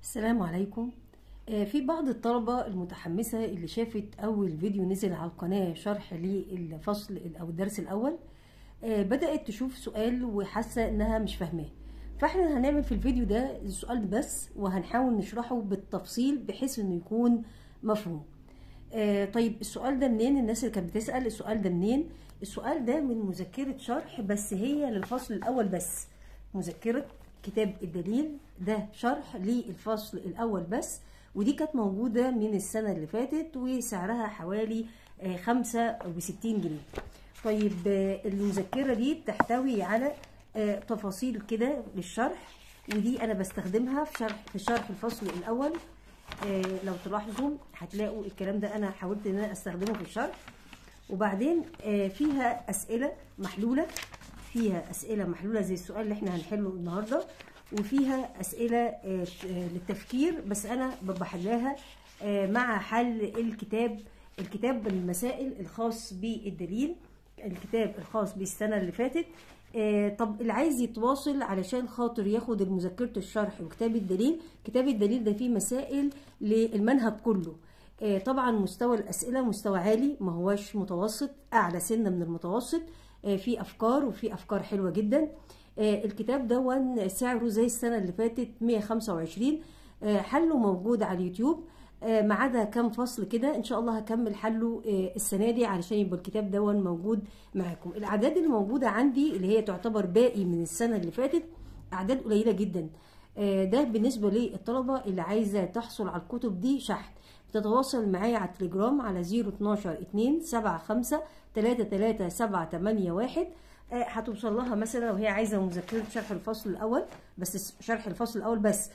السلام عليكم آه، في بعض الطلبة المتحمسة اللي شافت أول فيديو نزل على القناة شرح للفصل أو الدرس الأول آه، بدأت تشوف سؤال وحاسة إنها مش فاهماه فاحنا هنعمل في الفيديو ده السؤال بس وهنحاول نشرحه بالتفصيل بحيث إنه يكون مفهوم آه، طيب السؤال ده منين الناس اللي كانت بتسأل السؤال ده منين السؤال ده من مذكرة شرح بس هي للفصل الأول بس مذكرة كتاب الدليل ده شرح للفصل الأول بس ودي كانت موجودة من السنة اللي فاتت وسعرها حوالي آه، خمسة وستين جنيه طيب آه، المذكرة دي بتحتوي على آه، تفاصيل كده للشرح ودي أنا بستخدمها في شرح في شرح الفصل الأول آه، لو تلاحظوا هتلاقوا الكلام ده أنا حاولت إن أنا أستخدمه في الشرح وبعدين آه، فيها أسئلة محلولة فيها أسئلة محلولة زي السؤال اللي احنا هنحله النهاردة وفيها أسئلة آه، آه، للتفكير بس أنا بحلها آه، مع حل الكتاب الكتاب المسائل الخاص بالدليل الكتاب الخاص بالسنة اللي فاتت آه، طب اللي عايز يتواصل علشان خاطر ياخد مذكرة الشرح وكتاب الدليل كتاب الدليل ده فيه مسائل للمنهج كله آه، طبعا مستوى الأسئلة مستوى عالي ما هواش متوسط أعلى سنة من المتوسط آه، في أفكار وفي أفكار حلوة جدا آه، الكتاب دون سعره زي السنة اللي فاتت 125 آه، حله موجود على اليوتيوب آه، ما عدا كام فصل كده ان شاء الله هكمل حله آه، السنه دي علشان يبقى الكتاب دون موجود معاكم الاعداد اللي موجوده عندي اللي هي تعتبر باقي من السنه اللي فاتت اعداد قليله جدا آه، ده بالنسبه للطلبه اللي عايزه تحصل على الكتب دي شحن تتواصل معايا على التليجرام على 012 2 75 33 781 آه، هتوصل لها مثلا لو هي عايزه مذكره شرح الفصل الاول بس شرح الفصل الاول بس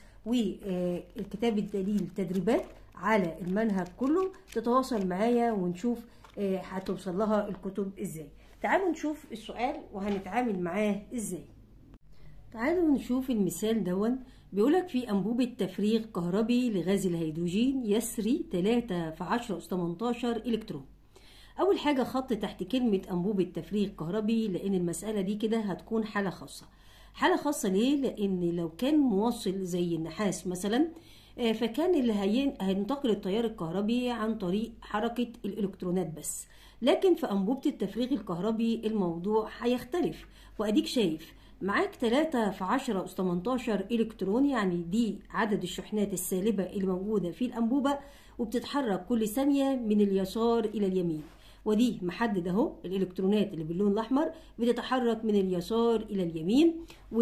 وكتاب الدليل تدريبات على المنهج كله تتواصل معايا ونشوف آه، هتوصل لها الكتب ازاي تعالوا نشوف السؤال وهنتعامل معاه ازاي تعالوا نشوف المثال دون بيقولك في أنبوبة تفريغ كهربي لغاز الهيدروجين يسري 3 في 10 أس 18 إلكترون أول حاجة خط تحت كلمة أنبوبة تفريغ كهربي لأن المسألة دي كده هتكون حالة خاصة حالة خاصة ليه؟ لأن لو كان موصل زي النحاس مثلا آه، فكان اللي هين- هينتقل التيار الكهربي عن طريق حركة الإلكترونات بس لكن في أنبوبة التفريغ الكهربي الموضوع هيختلف وأديك شايف معاك 3 في 10 أس 18 إلكترون يعني دي عدد الشحنات السالبة اللي موجودة في الأنبوبة وبتتحرك كل ثانية من اليسار إلى اليمين ودي محدد اهو الالكترونات اللي باللون الاحمر بتتحرك من اليسار الى اليمين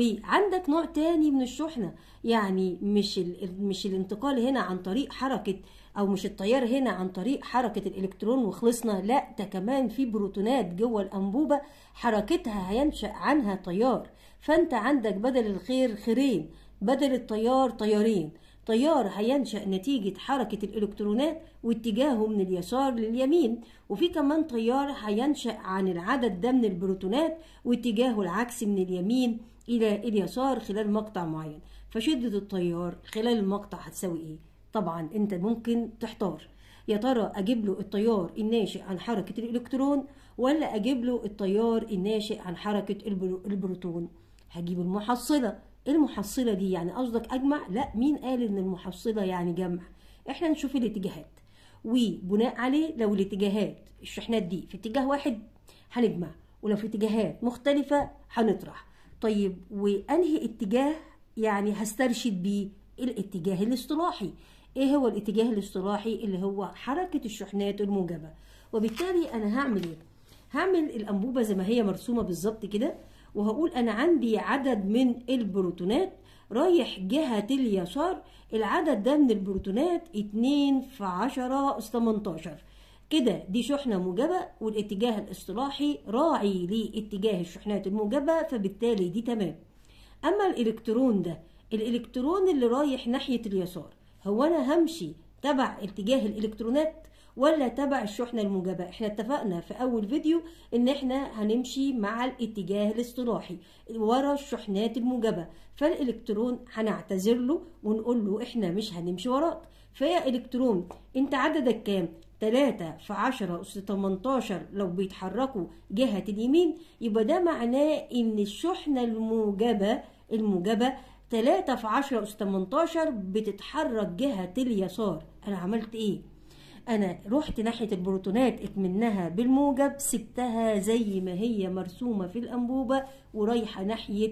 وعندك نوع تاني من الشحنه يعني مش ال- مش الانتقال هنا عن طريق حركه او مش التيار هنا عن طريق حركه الالكترون وخلصنا لا ده كمان في بروتونات جوه الانبوبه حركتها هينشا عنها تيار فانت عندك بدل الخير خيرين بدل التيار تيارين تيار هينشأ نتيجة حركة الإلكترونات واتجاهه من اليسار لليمين وفي كمان تيار هينشأ عن العدد ده من البروتونات واتجاهه العكسي من اليمين إلى اليسار خلال مقطع معين فشدة التيار خلال المقطع هتساوي إيه؟ طبعا أنت ممكن تحتار يا ترى أجيب له التيار الناشئ عن حركة الإلكترون ولا أجيب له التيار الناشئ عن حركة البرو- البروتون هجيب المحصلة ايه المحصلة دي يعني قصدك اجمع لا مين قال ان المحصلة يعني جمع احنا نشوف الاتجاهات وبناء عليه لو الاتجاهات الشحنات دي في اتجاه واحد هنجمع ولو في اتجاهات مختلفة هنطرح طيب وانهي اتجاه يعني هسترشد بيه الاتجاه الاصطلاحي ايه هو الاتجاه الاصطلاحي اللي هو حركة الشحنات الموجبة وبالتالي انا هعمل ايه هعمل الانبوبة زي ما هي مرسومة بالظبط كده وهقول انا عندي عدد من البروتونات رايح جهة اليسار العدد ده من البروتونات 2 في 10 أس 18 كده دي شحنة موجبة والاتجاه الاصطلاحي راعي لاتجاه الشحنات الموجبة فبالتالي دي تمام اما الالكترون ده الالكترون اللي رايح ناحية اليسار هو انا همشي تبع اتجاه الالكترونات ولا تبع الشحنة الموجبة احنا اتفقنا في اول فيديو ان احنا هنمشي مع الاتجاه الاصطلاحي ورا الشحنات الموجبة فالالكترون هنعتذر له ونقول له احنا مش هنمشي وراك فيا الكترون انت عددك كام 3 في 10 أس 18 لو بيتحركوا جهة اليمين يبقى ده معناه إن الشحنة الموجبة الموجبة 3 في 10 أس 18 بتتحرك جهة اليسار أنا عملت إيه؟ أنا رحت ناحية البروتونات اكمنها بالموجب سبتها زي ما هي مرسومة في الأنبوبة ورايحة ناحية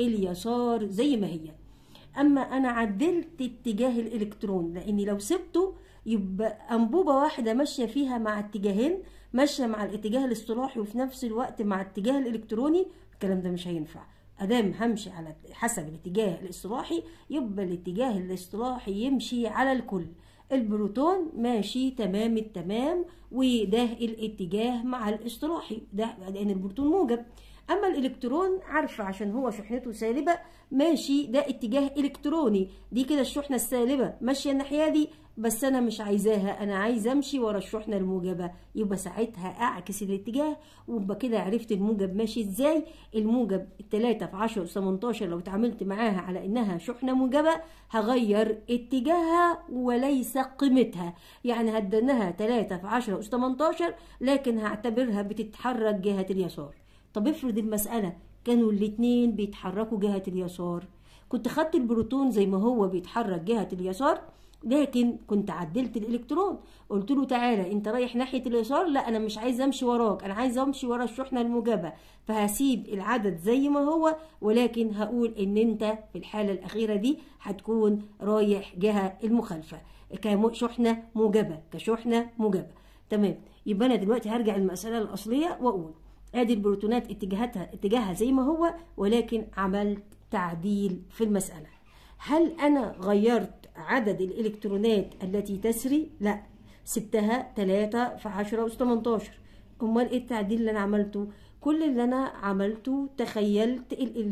اليسار زي ما هي أما أنا عدلت اتجاه الإلكترون لأني لو سبته يبقى أنبوبة واحدة ماشية فيها مع اتجاهين ماشية مع الاتجاه الاصطلاحي وفي نفس الوقت مع الاتجاه الإلكتروني الكلام ده مش هينفع ادام همشي على حسب الاتجاه الاصطلاحي يبقى الاتجاه الاصطلاحي يمشي على الكل البروتون ماشي تمام التمام وده الاتجاه مع الاصطلاحي ده لان البروتون موجب اما الالكترون عارفه عشان هو شحنته سالبه ماشي ده اتجاه الكتروني دي كده الشحنه السالبه ماشيه الناحيه دي بس انا مش عايزاها انا عايزه امشي ورا الشحنه الموجبه يبقى ساعتها اعكس الاتجاه ويبقى كده عرفت الموجب ماشي ازاي الموجب 3 في 10 اس 18 لو اتعاملت معاها على انها شحنه موجبه هغير اتجاهها وليس قيمتها يعني هدناها 3 في 10 اس 18 لكن هعتبرها بتتحرك جهه اليسار طب افرض المساله كانوا الاتنين بيتحركوا جهه اليسار كنت خدت البروتون زي ما هو بيتحرك جهه اليسار لكن كنت عدلت الالكترون قلت له تعالى انت رايح ناحيه اليسار لا انا مش عايز امشي وراك انا عايز امشي ورا الشحنه الموجبه فهسيب العدد زي ما هو ولكن هقول ان انت في الحاله الاخيره دي هتكون رايح جهه المخالفه كشحنه موجبه كشحنه موجبه تمام يبقى انا دلوقتي هرجع المساله الاصليه واقول ادي البروتونات اتجاهاتها اتجاهها زي ما هو ولكن عملت تعديل في المساله هل انا غيرت عدد الإلكترونات التي تسري لا سبتها 3 في 10 أس 18 أمال إيه التعديل اللي أنا عملته كل اللي أنا عملته تخيلت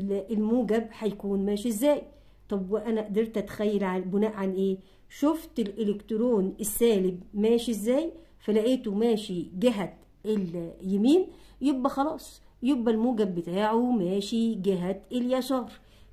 الموجب هيكون ماشي إزاي طب وأنا قدرت أتخيل على بناء عن إيه شفت الإلكترون السالب ماشي إزاي فلقيته ماشي جهة اليمين يبقى خلاص يبقى الموجب بتاعه ماشي جهة اليسار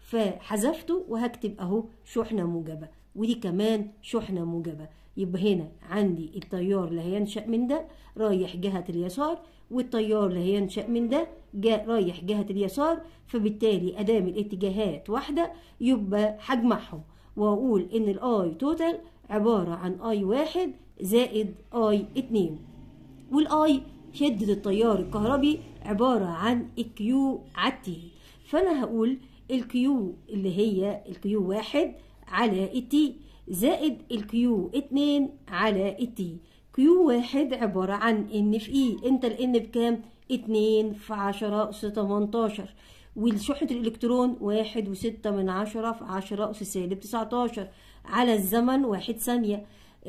فحذفته وهكتب اهو شحنة موجبة ودي كمان شحنة موجبة يبقى هنا عندي التيار اللي هينشأ من ده رايح جهة اليسار والتيار اللي هينشأ من ده جا رايح جهة اليسار فبالتالي أدام الاتجاهات واحدة يبقى هجمعهم وأقول إن الآي توتال عبارة عن آي واحد زائد آي اتنين والآي شدة التيار الكهربي عبارة عن الكيو على التي فأنا هقول الكيو اللي هي الكيو واحد على التي زائد الكيو اتنين على التي كيو واحد عبارة عن ان في اي انت الان بكام اتنين في عشرة اس تمنتاشر والشحنة الالكترون واحد وستة من عشرة في عشرة اس سالب تسعتاشر على الزمن واحد ثانية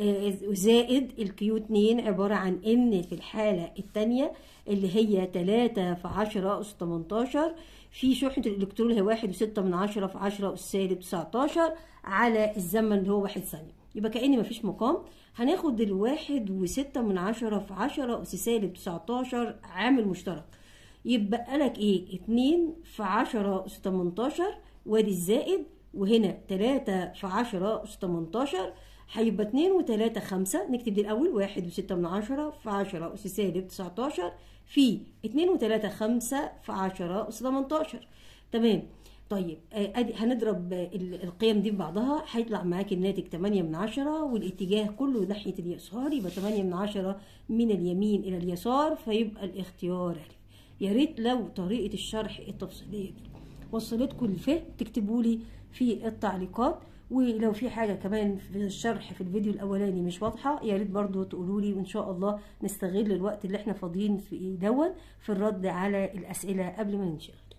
زائد الكيو 2 عبارة عن ان في الحالة الثانية اللي هي 3 في 10 أس 18 في شحنة الإلكترون اللي هي 1 و6 من 10 في 10 أس سالب 19 على الزمن اللي هو 1 ثانية يبقى كأن مفيش مقام هناخد الواحد وستة من عشرة في عشرة أس سالب 19 عامل مشترك يبقى لك ايه 2 في 10 أس 18 وادي الزائد وهنا 3 في 10 أس 18 هيبقى اتنين وتلاتة خمسة نكتب دي الأول واحد وستة من عشرة في عشرة أس سالب تسعتاشر في اتنين وتلاتة خمسة في عشرة أس تمنتاشر تمام طيب ادي هنضرب القيم دي ببعضها هيطلع معاك الناتج 8 من عشرة والاتجاه كله ناحية اليسار يبقى 8 من عشرة من اليمين إلى اليسار فيبقى الاختيار ألف يا ريت لو طريقة الشرح التفصيلية دي وصلتكم للفهم تكتبوا لي في التعليقات ولو في حاجة كمان في الشرح في الفيديو الأولاني مش واضحة يا ريت برضو تقولوا لي وإن شاء الله نستغل الوقت اللي احنا فاضيين في دون في الرد على الأسئلة قبل ما ننشغل